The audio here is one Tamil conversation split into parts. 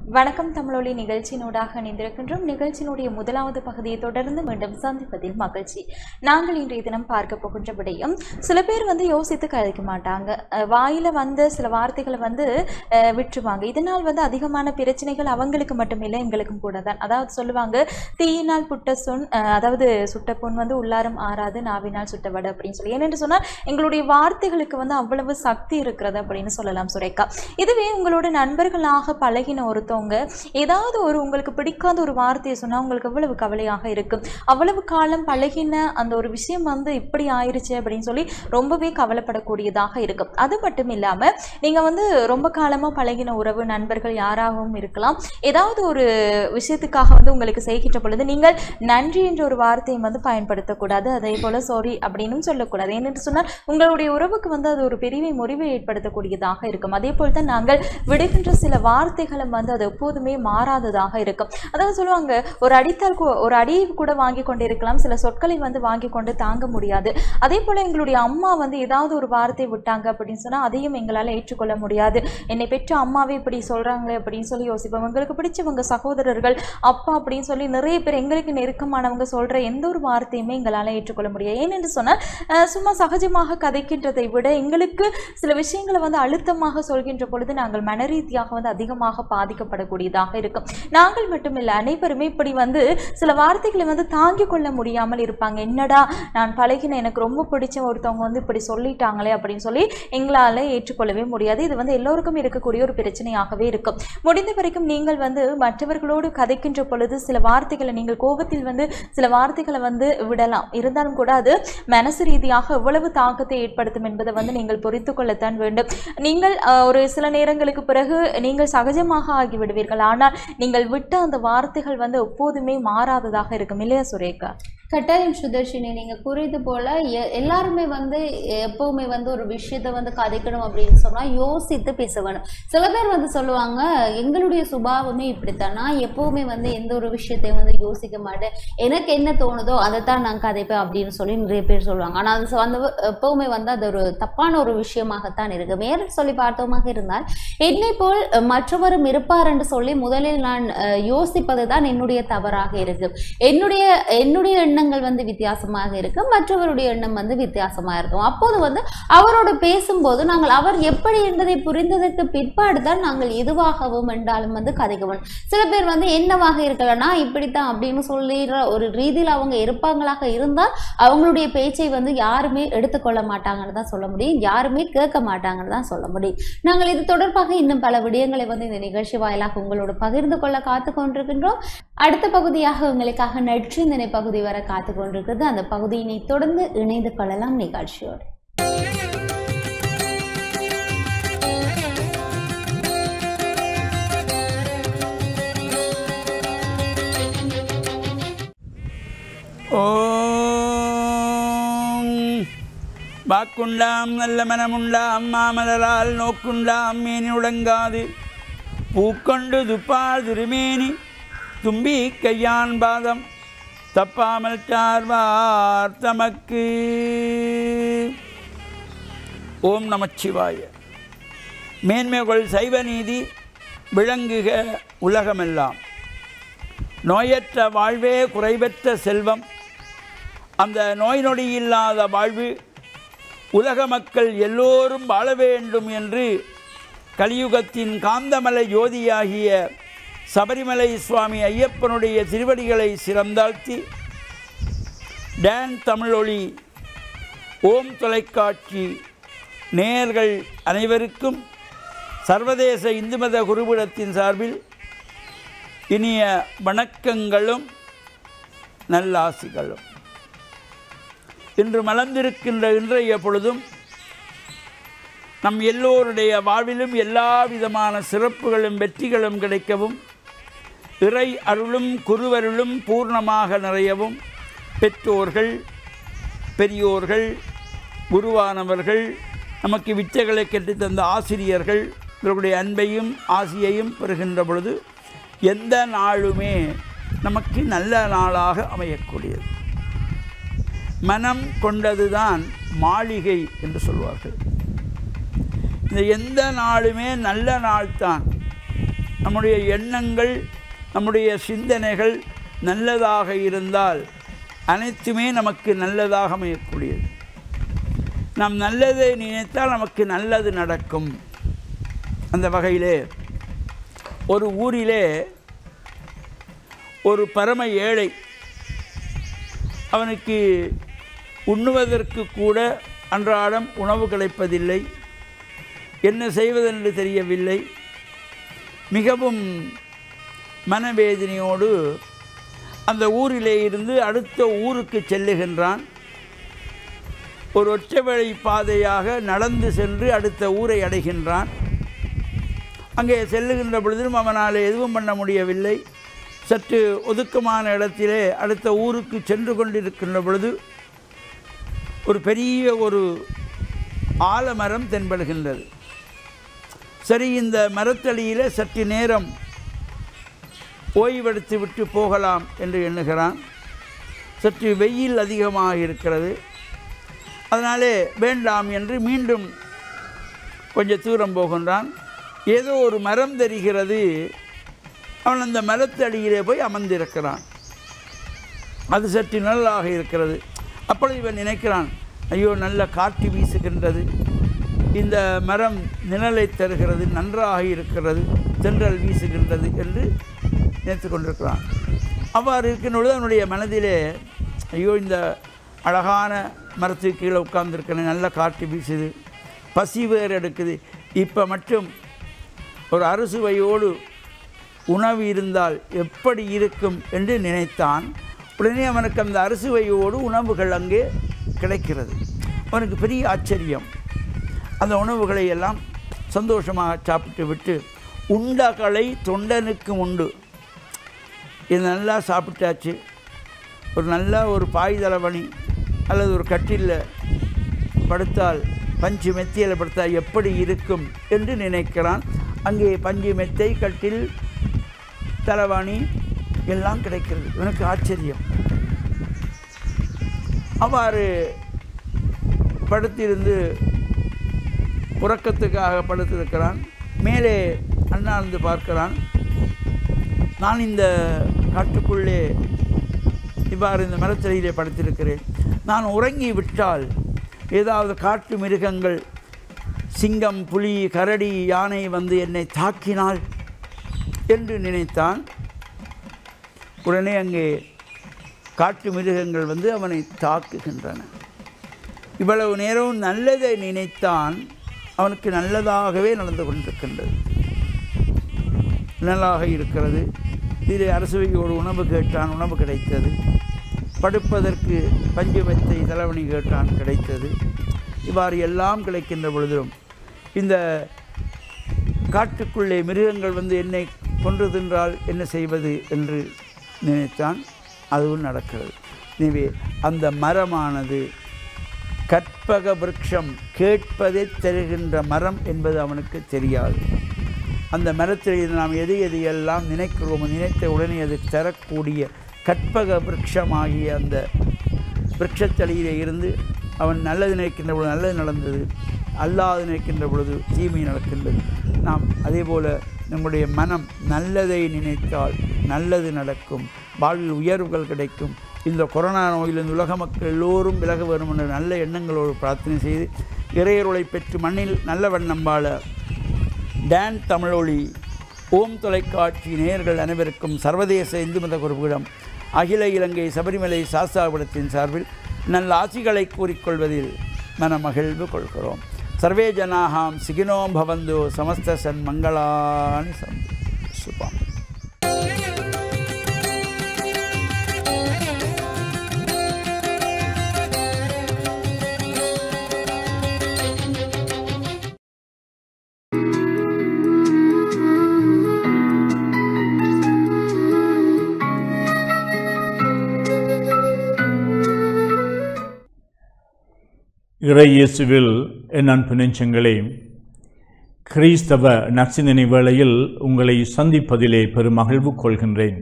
வணக்கம் தமிழொலி நிகழ்ச்சியினூடாக இணைந்திருக்கின்றோம் நிகழ்ச்சியினுடைய முதலாவது பகுதியை தொடர்ந்து மீண்டும் சந்திப்பதில் மகிழ்ச்சி நாங்கள் இன்றைய தினம் பார்க்க போகின்ற விடயம் சில பேர் வந்து யோசித்து கழிக்க மாட்டாங்க அஹ் வாயில வந்து சில வார்த்தைகளை வந்து அஹ், விட்டுருவாங்க இதனால் வந்து அதிகமான பிரச்சனைகள் அவங்களுக்கு மட்டுமில்லை எங்களுக்கும் கூட தான் அதாவது சொல்லுவாங்க தீயினால் புட்ட சொன் அஹ், அதாவது சுட்ட பொன் வந்து உள்ளாரம் ஆறாது நாவினால் சுட்டவடு அப்படின்னு சொல்லி ஏனென்று சொன்னால் எங்களுடைய வார்த்தைகளுக்கு வந்து அவ்வளவு சக்தி இருக்கிறது அப்படின்னு சொல்லலாம் சுரேகா இதுவே உங்களோட நண்பர்களாக பழகின ஒருத்தவங்க ஏதாவது ஒரு உங்களுக்கு பிடிக்காத ஒரு வார்த்தையை சொன்னால் உங்களுக்கு எவ்வளவு கவலையாக இருக்கும் அவ்வளவு காலம் பழகின அந்த ஒரு விஷயம் வந்து இப்படி ஆயிருச்சு அப்படின்னு சொல்லி ரொம்பவே கவலைப்படக்கூடியதாக இருக்கும் அது மட்டும் இல்லாமல் நீங்கள் வந்து ரொம்ப காலமாக பழகின உறவு நண்பர்கள் யாராகவும் இருக்கலாம் ஏதாவது ஒரு விஷயத்துக்காக வந்து உங்களுக்கு செய்கின்ற பொழுது நீங்கள் நன்றி என்ற ஒரு வார்த்தையை வந்து பயன்படுத்தக்கூடாது அதே போல் சாரி அப்படின்னும் சொல்லக்கூடாது ஏனென்று சொன்னால் உங்களுடைய உறவுக்கு வந்து அது ஒரு பிரிவை முறிவை ஏற்படுத்தக்கூடியதாக இருக்கும் அதே போல் தான் நாங்கள் விடுகின்ற சில வார்த்தைகளும் வந்து அது எப்போதுமே மாறாததாக இருக்கும் அதாவது சொல்லுவாங்க ஒரு அடித்தால் கூ- ஒரு அடியை கூட வாங்கி கொண்டு இருக்கலாம் சில சொற்களை வந்து வாங்கி கொண்டு தாங்க முடியாது அதே போல் எங்களுடைய அம்மா வந்து ஏதாவது ஒரு வார்த்தை விட்டாங்க அப்படின்னு சொன்னால் அதையும் எங்களால் ஏற்றுக்கொள்ள முடியாது என்னை பெற்ற அம்மாவே இப்படி சொல்கிறாங்களே அப்படின்னு சொல்லி யோசிப்போம் எங்களுக்கு பிடிச்சவங்க சகோதரர்கள் அப்பா அப்படின்னு சொல்லி நிறைய பேர் எங்களுக்கு நெருக்கமானவங்க சொல்கிற எந்த ஒரு வார்த்தையுமே எங்களால் ஏற்றுக்கொள்ள முடியாது ஏனென்று சொன்னால் அஹ், சும்மா சகஜமாக கதைக்கின்றதை விட எங்களுக்கு சில விஷயங்களை வந்து அழுத்தமாக சொல்கின்ற பொழுது நாங்கள் மனரீதியாக வந்து அதிகமாக பாதிக்கப்படக்கூடியதாக இருக்கும் நாங்கள் மட்டுமில்லை அனைவருமே இப்படி வந்து சில வார்த்தைகளை வந்து தாங்கிக் கொள்ள முடியாமல் இருப்பாங்க என்னடா நான் பழகின எனக்கு ரொம்ப பிடிச்ச ஒருத்தவங்க வந்து இப்படி சொல்லிட்டாங்களே அப்படின்னு சொல்லி எங்களால் ஏற்றுக்கொள்ளவே முடியாது இது வந்து எல்லோருக்கும் இருக்கக்கூடிய ஒரு பிரச்சனையாகவே இருக்கும் முடிந்த வரைக்கும் நீங்கள் வந்து மற்றவர்களோடு கதைக்கின்ற பொழுது சில வார்த்தைகளை நீங்கள் கோபத்தில் வந்து சில வார்த்தைகளை வந்து விடலாம் இருந்தாலும் கூட அது மனசு ரீதியாக எவ்வளவு தாக்கத்தை ஏற்படுத்தும் என்பதை வந்து நீங்கள் புரிந்து கொள்ளத்தான் வேண்டும் நீங்கள் அஹ், ஒரு சில நேரங்களுக்கு பிறகு நீங்கள் சகஜமாக ஆகிவிடுவீர்கள் ஆனால் நீங்கள் விட்ட அந்த வார்த்தைகள் வந்து எப்போதுமே மாறாததாக இருக்கும் இல்லையா சுரேகா கட்டாயம் சுதர்ஷினி நீங்க கூறியது போல எ- எல்லாருமே வந்து எப்பவுமே வந்து ஒரு விஷயத்த வந்து கதைக்கணும் அப்படின்னு சொன்னா யோசித்து பேச வேணும் சில பேர் வந்து சொல்லுவாங்க எங்களுடைய சுபாவமே இப்படித்தான் நான் எப்பவுமே வந்து எந்த ஒரு விஷயத்தையும் வந்து யோசிக்க மாட்டேன் எனக்கு என்ன தோணுதோ அதைத்தான் நான் கதைப்பேன் அப்படின்னு சொல்லி நிறைய பேர் சொல்லுவாங்க ஆனா அது வந்து எப்பவுமே வந்து அது ஒரு தப்பான ஒரு விஷயமாகத்தான் இருக்கு மேலும் சொல்லி பார்த்தோமாக இருந்தால் என்னை போல் அஹ், மற்றவரும் இருப்பார் என்று சொல்லி முதலில் நான் அஹ், யோசிப்பது தான் என்னுடைய தவறாக இருக்கு என்னுடைய என்னுடைய எண்ணங்கள் வந்து வித்தியாசமாக இருக்கும் மற்றவருடைய எண்ணம் வந்து வித்தியாசமாக இருக்கும் அப்போது வந்து அவரோட பேசும்போது நாங்கள் அவர் எப்படி என்பதை புரிந்ததற்கு பிற்பாடு தான் நாங்கள் எதுவாகவும் என்றாலும் வந்து கதைக்கணும் சில பேர் வந்து என்னவாக இருக்கலன்னா இப்படித்தான் அப்படின்னு சொல்லிடுற ஒரு ரீதியில் அவங்க இருப்பாங்களாக இருந்தால் அவங்களுடைய பேச்சை வந்து யாருமே எடுத்துக்கொள்ள மாட்டாங்கன்னு தான் சொல்ல முடியும் யாருமே கேட்க மாட்டாங்கன்னு தான் சொல்ல முடியும் நாங்கள் இது தொடர்பாக இன்னும் பல விடயங்களை வந்து இந்த நிகழ்ச்சி வாயிலாக உங்களோடு பகிர்ந்து கொள்ள காத்து கொண்டிருக்கின்றோம் அடுத்த பகுதியாக உங்களுக்காக நற்றிந்தனை பகுதி வர காத்து கொண்டிருக்கிறது அந்த பகுதியினை தொடர்ந்து இணைந்து கொள்ளலாம் நிகழ்ச்சியோடு ஓம் வாக்குண்டாம் நல்ல மனமுண்டாம் மாமலரால் நோக்குண்டாம் மேனி உடங்காது பூக்கொண்டு துப்பார் திருமேனி தும்பி கையான் பாதம் தப்பாமல் சார்வார் தமக்கு ஓம் நமச்சிவாய மேன்மைகள் சைவ நீதி விளங்குக உலகமெல்லாம் நோயற்ற வாழ்வே குறைவற்ற செல்வம் அந்த நோய் நொடி இல்லாத வாழ்வு உலக மக்கள் எல்லோரும் வாழ வேண்டும் என்று கலியுகத்தின் காந்தமலை ஜோதியாகிய சபரிமலை சுவாமி ஐயப்பனுடைய திருவடிகளை சிறந்தாழ்த்தி டான் தமிழொலி ஓம் தொலைக்காட்சி நேயர்கள் அனைவருக்கும் சர்வதேச இந்து மத குருபீடத்தின் சார்பில் இனிய வணக்கங்களும் நல்லாசிகளும் இன்று மலர்ந்திருக்கின்ற இன்றைய பொழுதும் நம் எல்லோருடைய வாழ்விலும் எல்லா விதமான சிறப்புகளும் வெற்றிகளும் கிடைக்கவும் இறை அருளும் குருவருளும் பூர்ணமாக நிறையவும் பெற்றோர்கள் பெரியோர்கள் குருவானவர்கள் நமக்கு வித்தைகளை கற்றுத்தந்த ஆசிரியர்கள் இவர்களுடைய அன்பையும் ஆசியையும் பெறுகின்ற பொழுது எந்த நாளுமே நமக்கு நல்ல நாளாக அமையக்கூடியது மனம் கொண்டதுதான் மாளிகை என்று சொல்வார்கள் இந்த எந்த நாளுமே நல்ல நாள் தான் நம்முடைய எண்ணங்கள் நம்முடைய சிந்தனைகள் நல்லதாக இருந்தால் அனைத்துமே நமக்கு நல்லதாக அமையக்கூடியது நாம் நல்லதை நினைத்தால் நமக்கு நல்லது நடக்கும் அந்த வகையிலே ஒரு ஊரிலே ஒரு பரம ஏழை அவனுக்கு உண்ணுவதற்கு கூட அன்றாடம் உணவு கிடைப்பதில்லை என்ன செய்வதென்று தெரியவில்லை மிகவும் மனவேதனையோடு அந்த ஊரிலே இருந்து அடுத்த ஊருக்கு செல்லுகின்றான் ஒரு ஒற்றைவழி பாதையாக நடந்து சென்று அடுத்த ஊரை அடைகின்றான் அங்கே செல்லுகின்ற பொழுதிலும் அவனால் எதுவும் பண்ண முடியவில்லை சற்று ஒதுக்கமான இடத்திலே அடுத்த ஊருக்கு சென்று கொண்டிருக்கின்ற பொழுது ஒரு பெரிய ஒரு ஆலமரம் தென்படுகின்றது சரி இந்த மரத்தடியிலே சற்று நேரம் ஓய்வெடுத்து விட்டு போகலாம் என்று எண்ணுகிறான் சற்று வெயில் அதிகமாக இருக்கிறது அதனாலே வேண்டாம் என்று மீண்டும் கொஞ்சம் தூரம் போகின்றான் ஏதோ ஒரு மரம் தெரிகிறது அவன் அந்த மரத்தடியிலே போய் அமர்ந்திருக்கிறான் அது சற்று நிழலாக இருக்கிறது அப்பொழுது இவன் நினைக்கிறான் ஐயோ நல்ல காற்று வீசுகின்றது இந்த மரம் நிழலை தருகிறது நன்றாக இருக்கிறது தென்றல் வீசுகின்றது என்று நினைத்து கொண்டிருக்கிறான் அவ்வாறு இருக்கின்ற பொழுது அவனுடைய மனதிலே ஐயோ இந்த அழகான மரத்துக்கு கீழே உட்கார்ந்துருக்கிறேன் நல்ல காற்று வீசுது பசி வேறு எடுக்குது இப்போ மட்டும் ஒரு அறுசுவையோடு உணவு இருந்தால் எப்படி இருக்கும் என்று நினைத்தான் உடனே அவனுக்கு அந்த அறுசுவையோடு உணவுகள் அங்கே கிடைக்கிறது அவனுக்கு பெரிய ஆச்சரியம் அந்த உணவுகளை எல்லாம் சந்தோஷமாக சாப்பிட்டு விட்டு உண்டகளை தொண்டனுக்கு உண்டு இது நல்லா சாப்பிட்டாச்சு ஒரு நல்ல ஒரு பாய் தலவணி அல்லது ஒரு கட்டிலில் படுத்தால் பஞ்சு மெத்தியில் படுத்தால் எப்படி இருக்கும் என்று நினைக்கிறான் அங்கே பஞ்சு மெத்தை கட்டில் தலவாணி எல்லாம் கிடைக்கிறது இவனுக்கு ஆச்சரியம் அவ்வாறு படுத்திருந்து உறக்கத்துக்காக படுத்திருக்கிறான் மேலே அண்ணாந்து பார்க்கிறான் நான் இந்த காட்டுக்குள்ளே இவ்வாறு இந்த மரத்தடியிலே படுத்திருக்கிறேன் நான் உறங்கி விட்டால் ஏதாவது காட்டு மிருகங்கள் சிங்கம் புலி கரடி யானை வந்து என்னை தாக்கினால் என்று நினைத்தான் உடனே அங்கே காட்டு மிருகங்கள் வந்து அவனை தாக்குகின்றன இவ்வளவு நேரம் நல்லதை நினைத்தான் அவனுக்கு நல்லதாகவே நடந்து கொண்டிருக்கின்றது நல்லாக இருக்கிறது இதில் அரசுவையோடு உணவு கேட்டான் உணவு கிடைத்தது படுப்பதற்கு பஞ்சு மெத்தை தலைவணி கேட்டான் கிடைத்தது இவ்வாறு எல்லாம் கிடைக்கின்ற பொழுதும் இந்த காட்டுக்குள்ளே மிருகங்கள் வந்து என்னை கொன்று தின்றால் என்ன செய்வது என்று நினைத்தான் அதுவும் நடக்கிறது எனவே அந்த மரமானது கற்பக விருட்சம் கேட்பதை தருகின்ற மரம் என்பது அவனுக்கு தெரியாது அந்த மரத்தில் நாம் எது எது எல்லாம் நினைக்கிறோமோ நினைத்த உடனே அது தரக்கூடிய கற்பக விருட்சமாகிய அந்த விருட்சத்தடியிலே இருந்து அவன் நல்லது நினைக்கின்ற பொழுது நல்லது நடந்தது அல்லாது நினைக்கின்ற பொழுது தீமை நடக்கின்றது நாம் அதே போல நம்முடைய மனம் நல்லதை நினைத்தால் நல்லது நடக்கும் வாழ்வில் உயர்வுகள் கிடைக்கும் இந்த கொரோனா நோயிலிருந்து உலக மக்கள் எல்லோரும் விலக வேண்டும் என்ற நல்ல எண்ணங்களோடு பிரார்த்தனை செய்து இறையருளை பெற்று மண்ணில் நல்ல வண்ணம் வாழ டான் தமிழொலி ஓம் தொலைக்காட்சி நேயர்கள் அனைவருக்கும் சர்வதேச இந்து மத குருவிடம் அகில இலங்கை சபரிமலை சாஸ்தாபுரத்தின் சார்பில் நல்ல ஆசிகளை கூறிக்கொள்வதில் மனமகிழ்வு கொள்கிறோம் சர்வே ஜனாகாம் சிகினோம் பவந்தோ சமஸ்த சன்மங்களானி சந்து சுபாம் இறை இயேசுவில் என் அன்பு நெஞ்சங்களே கிறிஸ்தவ நச்சிந்தனை வேளையில் உங்களை சந்திப்பதிலே பெருமகிழ்வு கொள்கின்றேன்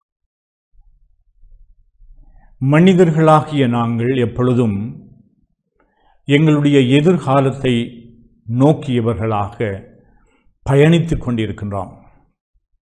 மனிதர்களாகிய நாங்கள் எப்பொழுதும் எங்களுடைய எதிர்காலத்தை நோக்கியவர்களாக பயணித்துக் கொண்டிருக்கின்றோம்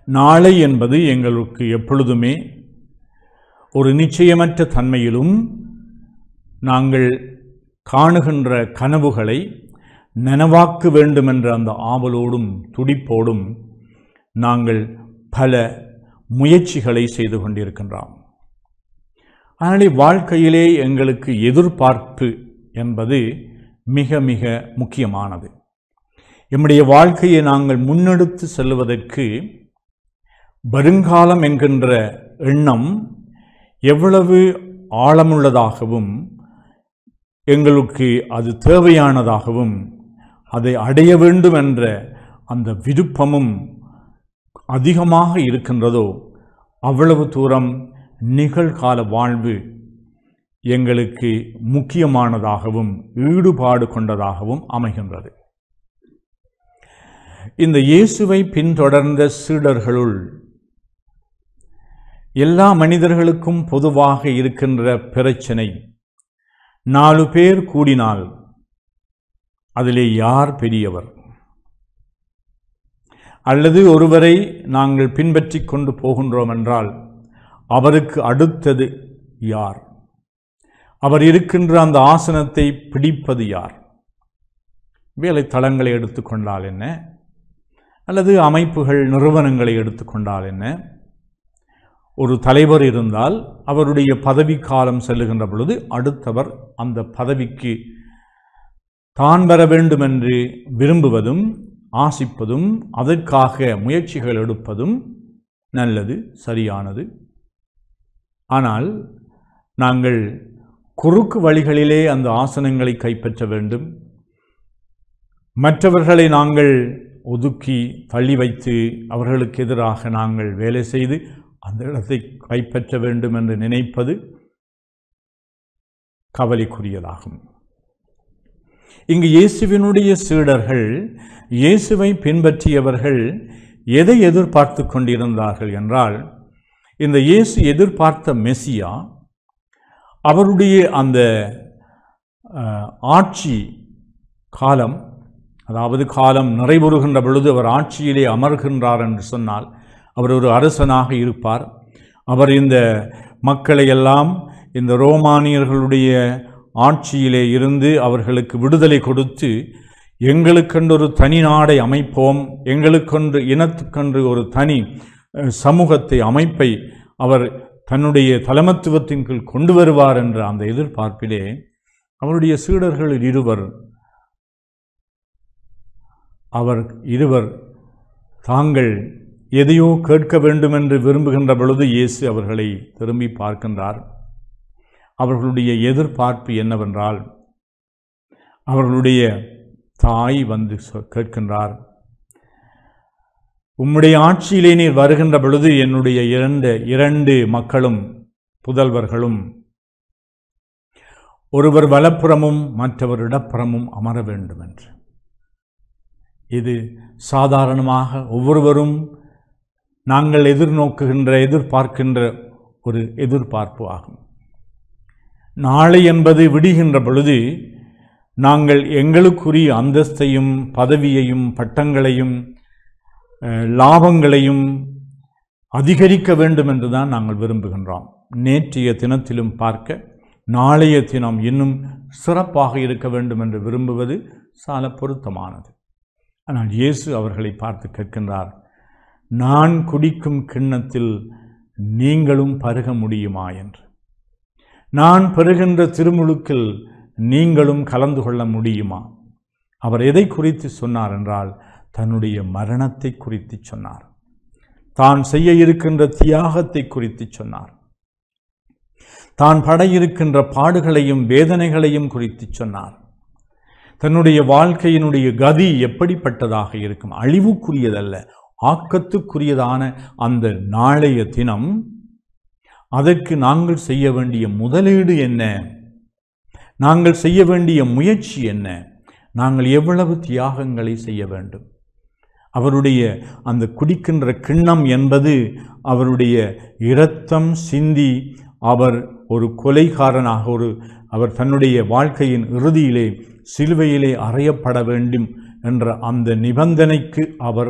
நாளை என்பது எங்களுக்கு எப்பொழுதுமே ஒரு நிச்சயமற்ற தன்மையிலும் நாங்கள் காணுகின்ற கனவுகளை நனவாக்க வேண்டும் என்ற அந்த ஆவலோடும் துடிப்போடும் நாங்கள் பல முயற்சிகளை செய்து கொண்டிருக்கின்றோம் அதனாலே வாழ்க்கையிலே எங்களுக்கு எதிர்பார்ப்பு என்பது மிக மிக முக்கியமானது எம்முடைய வாழ்க்கையை நாங்கள் முன்னெடுத்து செல்வதற்கு வருங்காலம் என்கின்ற எண்ணம் எவ்வளவு ஆழமுள்ளதாகவும் எங்களுக்கு அது தேவையானதாகவும் அதை அடைய வேண்டும் என்ற அந்த விருப்பமும் அதிகமாக இருக்கின்றதோ அவ்வளவு தூரம் நிகழ்கால வாழ்வு எங்களுக்கு முக்கியமானதாகவும் ஈடுபாடு கொண்டதாகவும் அமைகின்றது இந்த இயேசுவை பின்தொடர்ந்த சீடர்களுள் எல்லா மனிதர்களுக்கும் பொதுவாக இருக்கின்ற பிரச்சனை நாலு பேர் கூடினால் அதிலே யார் பெரியவர் அல்லது ஒருவரை நாங்கள் பின்பற்றி கொண்டு போகின்றோம் என்றால் அவருக்கு அடுத்தது யார் அவர் இருக்கின்ற அந்த ஆசனத்தை பிடிப்பது யார் வேலை தளங்களை எடுத்துக்கொண்டால் என்ன அல்லது அமைப்புகள் நிறுவனங்களை எடுத்துக்கொண்டால் என்ன ஒரு தலைவர் இருந்தால் அவருடைய பதவி காலம் செல்லுகின்ற பொழுது அடுத்தவர் அந்த பதவிக்கு தான் வர வேண்டும் என்று விரும்புவதும் ஆசிப்பதும் அதற்காக முயற்சிகள் எடுப்பதும் நல்லது சரியானது ஆனால் நாங்கள் குறுக்கு வழிகளிலே அந்த ஆசனங்களை கைப்பற்ற வேண்டும் மற்றவர்களை நாங்கள் ஒதுக்கி தள்ளி வைத்து அவர்களுக்கு எதிராக நாங்கள் வேலை செய்து அந்த இடத்தை கைப்பற்ற வேண்டும் என்று நினைப்பது கவலைக்குரியதாகும் இங்கு இயேசுவினுடைய சீடர்கள் இயேசுவை பின்பற்றியவர்கள் எதை எதிர்பார்த்து கொண்டிருந்தார்கள் என்றால் இந்த இயேசு எதிர்பார்த்த மெசியா அவருடைய அந்த அஹ், ஆட்சி காலம் அதாவது காலம் நிறைவுறுகின்ற பொழுது அவர் ஆட்சியிலே அமர்கின்றார் என்று சொன்னால் அவர் ஒரு அரசனாக இருப்பார் அவர் இந்த மக்களை எல்லாம் இந்த ரோமானியர்களுடைய ஆட்சியிலே இருந்து அவர்களுக்கு விடுதலை கொடுத்து எங்களுக்கென்று ஒரு தனி நாடை அமைப்போம் எங்களுக்கென்று இனத்துக்கென்று ஒரு தனி அஹ், சமூகத்தை அமைப்பை அவர் தன்னுடைய தலைமத்துவத்தின் கீழ் கொண்டு வருவார் என்ற அந்த எதிர்பார்ப்பிலே அவருடைய சீடர்களில் இருவர் அவர் இருவர் தாங்கள் எதையோ கேட்க வேண்டும் என்று விரும்புகின்ற பொழுது இயேசு அவர்களை திரும்பி பார்க்கின்றார் அவர்களுடைய எதிர்பார்ப்பு என்னவென்றால் அவர்களுடைய தாய் வந்து சொ- கேட்கின்றார் உம்முடைய ஆட்சியிலே நீர் வருகின்ற பொழுது என்னுடைய இரண்டு இரண்டு மக்களும் புதல்வர்களும் ஒருவர் வலப்புறமும் மற்றவர் இடப்புறமும் அமர வேண்டும் என்று இது சாதாரணமாக ஒவ்வொருவரும் நாங்கள் எதிர்நோக்குகின்ற எதிர்பார்க்கின்ற ஒரு எதிர்பார்ப்பு ஆகும் நாளை என்பது விடுகின்ற பொழுது நாங்கள் எங்களுக்குரிய அந்தஸ்தையும் பதவியையும் பட்டங்களையும் அஹ், லாபங்களையும் அதிகரிக்க வேண்டும் என்று தான் நாங்கள் விரும்புகின்றோம் நேற்றைய தினத்திலும் பார்க்க நாளைய தினம் இன்னும் சிறப்பாக இருக்க வேண்டும் என்று விரும்புவது சால பொருத்தமானது ஆனால் இயேசு அவர்களை பார்த்து கேட்கின்றார் நான் குடிக்கும் கிண்ணத்தில் நீங்களும் பருக முடியுமா என்று நான் பெறுகின்ற திருமுழுக்கில் நீங்களும் கலந்து கொள்ள முடியுமா அவர் எதை குறித்து சொன்னார் என்றால் தன்னுடைய மரணத்தை குறித்து சொன்னார் தான் செய்ய இருக்கின்ற தியாகத்தை குறித்து சொன்னார் தான் பட இருக்கின்ற பாடுகளையும் வேதனைகளையும் குறித்து சொன்னார் தன்னுடைய வாழ்க்கையினுடைய கதி எப்படிப்பட்டதாக இருக்கும் அழிவுக்குரியதல்ல ஆக்கத்துக்குரியதான அந்த நாளைய தினம் அதற்கு நாங்கள் செய்ய வேண்டிய முதலீடு என்ன நாங்கள் செய்ய வேண்டிய முயற்சி என்ன நாங்கள் எவ்வளவு தியாகங்களை செய்ய வேண்டும் அவருடைய அந்த குடிக்கின்ற கிண்ணம் என்பது அவருடைய இரத்தம் சிந்தி அவர் ஒரு கொலைகாரனாக ஒரு அவர் தன்னுடைய வாழ்க்கையின் இறுதியிலே சிலுவையிலே அறையப்பட வேண்டும் என்ற அந்த நிபந்தனைக்கு அவர்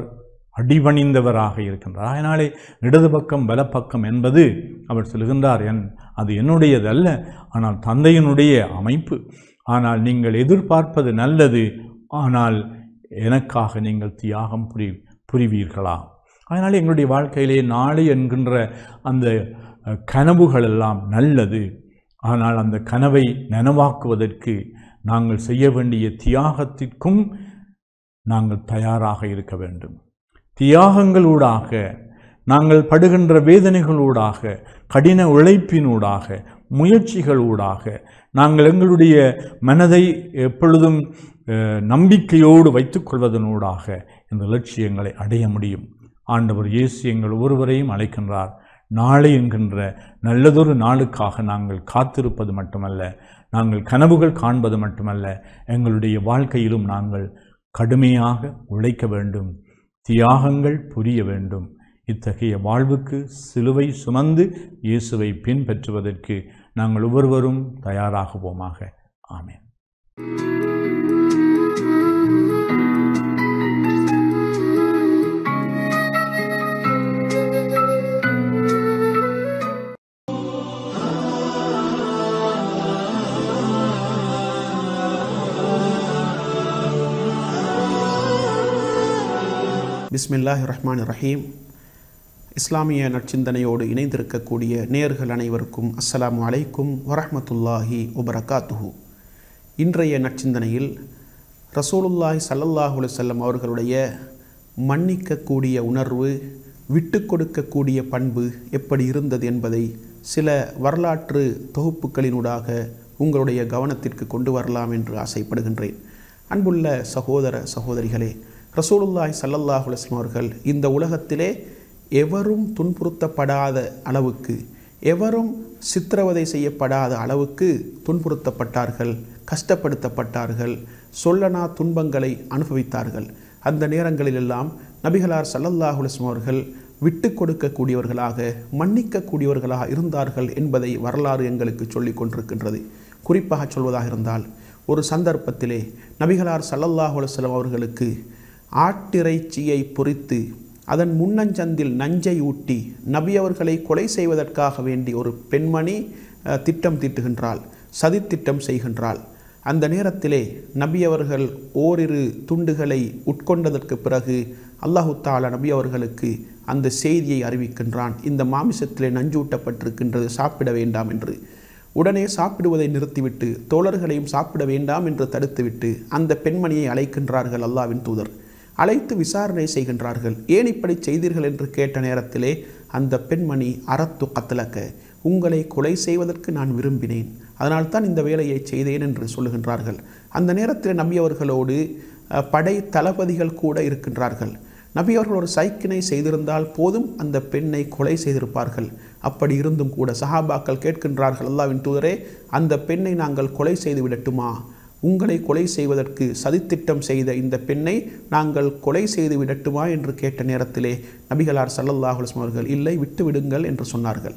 அடிபணிந்தவராக இருக்கின்றார் அதனாலே இடது பக்கம் வலப்பக்கம் என்பது அவர் சொல்கின்றார் என் அது என்னுடையதல்ல ஆனால் தந்தையினுடைய அமைப்பு ஆனால் நீங்கள் எதிர்பார்ப்பது நல்லது ஆனால் எனக்காக நீங்கள் தியாகம் புரி புரிவீர்களா அதனால் எங்களுடைய வாழ்க்கையிலே நாளை என்கின்ற அந்த அஹ், கனவுகள் எல்லாம் நல்லது ஆனால் அந்த கனவை நனவாக்குவதற்கு நாங்கள் செய்ய வேண்டிய தியாகத்திற்கும் நாங்கள் தயாராக இருக்க வேண்டும் தியாகங்களூடாக நாங்கள் படுகின்ற வேதனைகளூடாக கடின உழைப்பினூடாக முயற்சிகளூடாக நாங்கள் எங்களுடைய மனதை எப்பொழுதும் அஹ், நம்பிக்கையோடு வைத்துக்கொள்வதனூடாக இந்த லட்சியங்களை அடைய முடியும் ஆண்டவர் இயேசு எங்கள் ஒருவரையும் அழைக்கின்றார் நாளை என்கின்ற நல்லதொரு நாளுக்காக நாங்கள் காத்திருப்பது மட்டுமல்ல நாங்கள் கனவுகள் காண்பது மட்டுமல்ல எங்களுடைய வாழ்க்கையிலும் நாங்கள் கடுமையாக உழைக்க வேண்டும் தியாகங்கள் புரிய வேண்டும் இத்தகைய வாழ்வுக்கு சிலுவை சுமந்து இயேசுவை பின்பற்றுவதற்கு நாங்கள் ஒவ்வொருவரும் தயாராகுவோமாக ஆமென் பிஸ்மில்லாஹி ரஹ்மான் ரஹீம் இஸ்லாமிய நற்சிந்தனையோடு இணைந்திருக்கக்கூடிய நேர்கள் அனைவருக்கும் அஸ்ஸலாமு அலைக்கும் வரஹ்மத்துல்லாஹி வபரகாத்துஹு இன்றைய நற்சிந்தனையில் ரசூலுல்லாஹி ஸல்லல்லாஹு அலைஹி வஸல்லம் அவர்களுடைய மன்னிக்கக்கூடிய உணர்வு விட்டு கொடுக்கக்கூடிய பண்பு எப்படி இருந்தது என்பதை சில வரலாற்று தொகுப்புகளினூடாக உங்களுடைய கவனத்திற்கு கொண்டு வரலாம் என்று ஆசைப்படுகின்றேன் அன்புள்ள சகோதர சகோதரிகளே ரசூலுல்லாஹி ஸல்லல்லாஹு அலைஹி வஸல்லம் அவர்கள் இந்த உலகத்திலே எவரும் துன்புறுத்தப்படாத அளவுக்கு எவரும் சித்திரவதை செய்யப்படாத அளவுக்கு துன்புறுத்தப்பட்டார்கள் கஷ்டப்படுத்தப்பட்டார்கள் சொல்லனா துன்பங்களை அனுபவித்தார்கள் அந்த நேரங்களிலெல்லாம் நபிகளார் ஸல்லல்லாஹு அலைஹி வஸல்லம் அவர்கள் விட்டு கொடுக்கக்கூடியவர்களாக மன்னிக்கக்கூடியவர்களாக இருந்தார்கள் என்பதை வரலாறு எங்களுக்கு சொல்லிக் கொண்டிருக்கின்றது குறிப்பாக சொல்வதாக இருந்தால் ஒரு சந்தர்ப்பத்திலே நபிகளார் ஸல்லல்லாஹு அலைஹி வஸல்லம் அவர்களுக்கு ஆட்டிறைச்சியை பொறித்து அதன் முன்னஞ்சந்தில் நஞ்சை ஊட்டி நபி அவர்களை கொலை செய்வதற்காக வேண்டி ஒரு பெண்மணி அஹ், திட்டம் தீட்டுகின்றாள் சதித்திட்டம் செய்கின்றாள் அந்த நேரத்திலே நபி அவர்கள் ஓரிரு துண்டுகளை உட்கொண்டதற்கு பிறகு அல்லாஹு தாலா நபி அவர்களுக்கு அந்த செய்தியை அறிவிக்கின்றான் இந்த மாமிசத்திலே நஞ்சூட்டப்பட்டிருக்கின்றது சாப்பிட வேண்டாம் என்று உடனே சாப்பிடுவதை நிறுத்திவிட்டு தோழர்களையும் சாப்பிட வேண்டாம் என்று தடுத்துவிட்டு அந்த பெண்மணியை அழைக்கின்றார்கள் அல்லாவின் தூதர் அழைத்து விசாரணை செய்கின்றார்கள் ஏன் இப்படி செய்தீர்கள் என்று கேட்ட நேரத்திலே அந்த பெண்மணி அறத்து கத்தலக்க உங்களை கொலை செய்வதற்கு நான் விரும்பினேன் அதனால்தான் இந்த வேலையை செய்தேன் என்று சொல்லுகின்றார்கள் அந்த நேரத்தில் நபி அவர்களோடு அஹ், படை தளபதிகள் கூட இருக்கின்றார்கள் நபி அவர்கள் ஒரு சைக்கினை செய்திருந்தால் போதும் அந்த பெண்ணை கொலை செய்திருப்பார்கள் அப்படி இருந்தும் கூட சஹாபாக்கள் கேட்கின்றார்கள் அல்லாவின் தூதரே அந்த பெண்ணை நாங்கள் கொலை செய்து விடட்டுமா உங்களை கொலை செய்வதற்கு சதித்திட்டம் செய்த இந்த பெண்ணை நாங்கள் கொலை செய்து விடட்டுமா என்று கேட்ட நேரத்திலே நபிகளார் ஸல்லல்லாஹு அலைஹி வஸல்லம் அவர்கள் இல்லை விட்டு விடுங்கள் என்று சொன்னார்கள்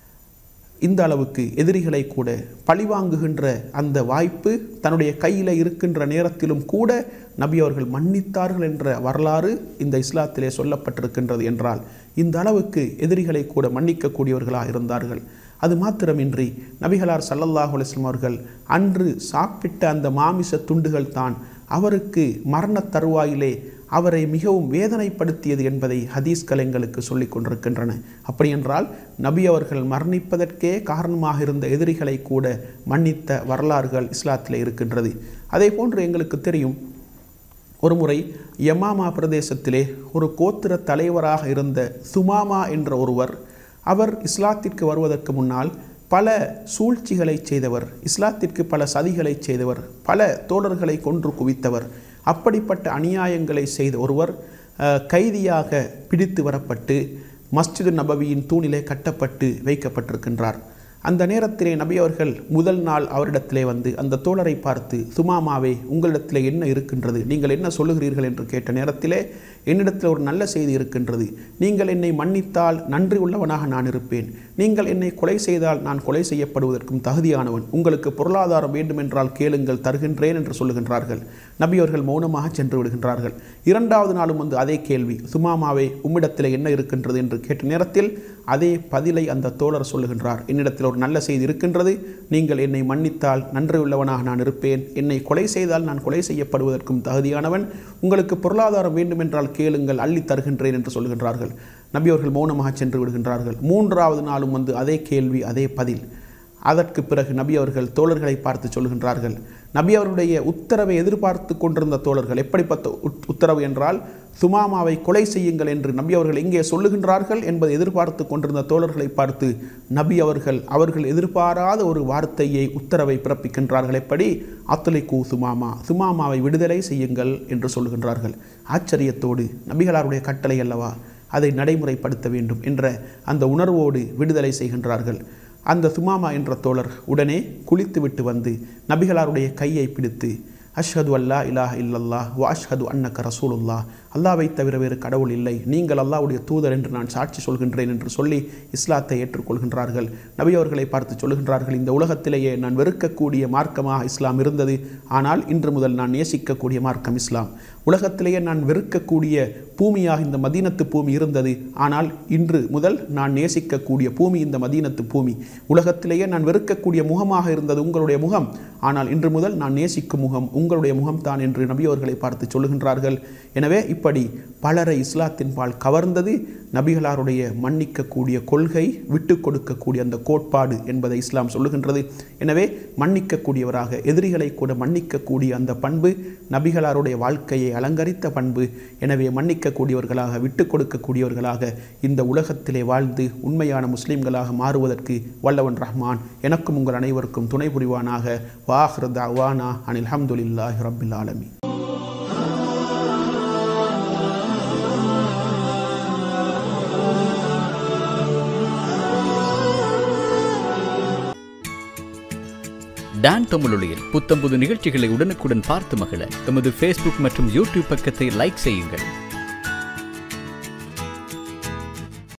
இந்த அளவுக்கு எதிரிகளை கூட பழிவாங்குகின்ற அந்த வாய்ப்பு தன்னுடைய கையில் இருக்கின்ற நேரத்திலும் கூட நபி அவர்கள் மன்னித்தார்கள் என்ற வரலாறு இந்த இஸ்லாத்திலே சொல்லப்பட்டிருக்கின்றது என்றால் இந்த அளவுக்கு எதிரிகளை கூட மன்னிக்கக்கூடியவர்களாக இருந்தார்கள் அது மாத்திரமின்றி நபிகளார் ஸல்லல்லாஹு அலைஹி வஸல்லம் அவர்கள் அன்று சாப்பிட்ட அந்த மாமிச துண்டுகள் தான் அவருக்கு மரணத் தருவாயிலே அவரை மிகவும் வேதனைப்படுத்தியது என்பதை ஹதீஸ்கள் எங்களுக்கு சொல்லிக் கொண்டிருக்கின்றன அப்படியென்றால் நபி அவர்கள் மரணிப்பதற்கே காரணமாக இருந்த எதிரிகளை கூட மன்னித்த வரலாறுகள் இஸ்லாத்திலே இருக்கின்றது அதே போன்று எங்களுக்கு தெரியும் ஒருமுறை யமாமா பிரதேசத்திலே ஒரு கோத்திர தலைவராக இருந்த சுமாமா என்ற ஒருவர் அவர் இஸ்லாத்திற்கு வருவதற்கு முன்னால் பல சூழ்ச்சிகளை செய்தவர் இஸ்லாத்திற்கு பல சதிகளை செய்தவர் பல தோழர்களை கொன்று குவித்தவர் அப்படிப்பட்ட அநியாயங்களை செய்த ஒருவர் அஹ், கைதியாக பிடித்து வரப்பட்டு மஸ்ஜிது நபவியின் தூணிலே கட்டப்பட்டு வைக்கப்பட்டிருக்கின்றார் அந்த நேரத்திலே நபி அவர்கள் முதல் நாள் அவரிடத்திலே வந்து அந்த தோழரை பார்த்து சுமாமாவே உங்களிடத்திலே என்ன இருக்கின்றது நீங்கள் என்ன சொல்லுகிறீர்கள் என்று கேட்ட நேரத்திலே என்னிடத்தில் ஒரு நல்ல செய்தி இருக்கின்றது நீங்கள் என்னை மன்னித்தால் நன்றி உள்ளவனாக நான் இருப்பேன் நீங்கள் என்னை கொலை செய்தால் நான் கொலை செய்யப்படுவதற்கும் தகுதியானவன் உங்களுக்கு பொருளாதாரம் வேண்டுமென்றால் கேளுங்கள் தருகின்றேன் என்று சொல்லுகின்றார்கள் நபி அவர்கள் மௌனமாக சென்று விடுகின்றார்கள் இரண்டாவது நாளும் வந்து அதே கேள்வி சுமாமாவே உம்மிடத்தில் என்ன இருக்கின்றது என்று கேட்ட நேரத்தில் அதே பதிலை அந்த தோழர் சொல்லுகின்றார் என்னிடத்தில் ஒரு நல்ல செய்தி இருக்கின்றது நீங்கள் என்னை மன்னித்தால் நன்றியுள்ளவனாக நான் இருப்பேன் என்னை கொலை செய்தால் நான் கொலை செய்யப்படுவதற்கும் தகுதியானவன் உங்களுக்கு பொருளாதாரம் வேண்டுமென்றால் கேளுங்கள் அள்ளி தருகின்றேன் என்று சொல்கின்றார்கள் நபி அவர்கள் மௌனமாக சென்று விடுகின்றார்கள் மூன்றாவது நாளும் வந்து அதே கேள்வி அதே பதில் அதற்கு பிறகு நபி அவர்கள் தோழர்களை பார்த்து சொல்கின்றார்கள் நபி அவருடைய உத்தரவை எதிர்பார்த்து கொண்டிருந்த தோழர்கள் எப்படிப்பட்ட உத்- உத்தரவு என்றால் சுமாமாவை கொலை செய்யுங்கள் என்று நபி அவர்கள் எங்கே சொல்லுகின்றார்கள் என்பதை எதிர்பார்த்து கொண்டிருந்த தோழர்களை பார்த்து நபி அவர்கள் அவர்கள் எதிர்பாராத ஒரு வார்த்தையை உத்தரவை பிறப்பிக்கின்றார்கள் எப்படி அத்துலைக்கு சுமாமா சுமாமாவை விடுதலை செய்யுங்கள் என்று சொல்லுகின்றார்கள் ஆச்சரியத்தோடு நபிகளாருடைய கட்டளை அல்லவா அதை நடைமுறைப்படுத்த வேண்டும் என்ற அந்த உணர்வோடு விடுதலை செய்கின்றார்கள் அந்த சுமாமா என்ற தோழர் உடனே குளித்துவிட்டு வந்து நபிகளாருடைய கையை பிடித்து அஷ்ஹது அல்லா இலாஹ இல்லல்லாஹ் வ அஷ்ஹது அன்னக ரசூலுல்லாஹ் அல்லாவை தவிர வேறு கடவுள் இல்லை நீங்கள் அல்லாஹ்வுடைய தூதர் என்று நான் சாட்சி சொல்கின்றேன் என்று சொல்லி இஸ்லாத்தை ஏற்றுக்கொள்கின்றார்கள் நபி அவர்களை பார்த்து சொல்கின்றார்கள் இந்த உலகத்திலேயே நான் வெறுக்கக்கூடிய மார்க்கமாக இஸ்லாம் இருந்தது ஆனால் இன்று முதல் நான் நேசிக்கக்கூடிய மார்க்கம் இஸ்லாம் உலகத்திலேயே நான் வெறுக்கக்கூடிய பூமியாக இந்த மதீனத்து பூமி இருந்தது ஆனால் இன்று முதல் நான் நேசிக்கக்கூடிய பூமி இந்த மதீனத்து பூமி உலகத்திலேயே நான் வெறுக்கக்கூடிய முகமாக இருந்தது உங்களுடைய முகம் ஆனால் இன்று முதல் நான் நேசிக்கும் முகம் உங்களுடைய முகம்தான் என்று நபி அவர்களை பார்த்து சொல்லுகின்றார்கள் எனவே இப்படி பலரை இஸ்லாத்தின் பால் கவர்ந்தது நபிகளாருடைய மன்னிக்கக்கூடிய கொள்கை விட்டு கொடுக்கக்கூடிய அந்த கோட்பாடு என்பதை இஸ்லாம் சொல்லுகின்றது எனவே மன்னிக்கக்கூடியவராக எதிரிகளை கூட மன்னிக்கக்கூடிய அந்த பண்பு நபிகளாருடைய வாழ்க்கையை அலங்கரித்த பண்பு எனவே மன்னிக்கக்கூடியவர்களாக விட்டு கொடுக்கக்கூடியவர்களாக இந்த உலகத்திலே வாழ்ந்து உண்மையான முஸ்லிம்களாக மாறுவதற்கு வல்லவன் ரஹ்மான் எனக்கும் உங்கள் அனைவருக்கும் துணை புரிவானாக வாஹ்ர தாவானா அனில் ஹம்துலில்லாஹி ரப்பில் ஆலமீன் டான் தமிழொலியில் புத்தம்புது நிகழ்ச்சிகளை உடனுக்குடன் பார்த்து மகிழ எமது ஃபேஸ்புக் மற்றும் யூடியூப் பக்கத்தை லைக் செய்யுங்கள்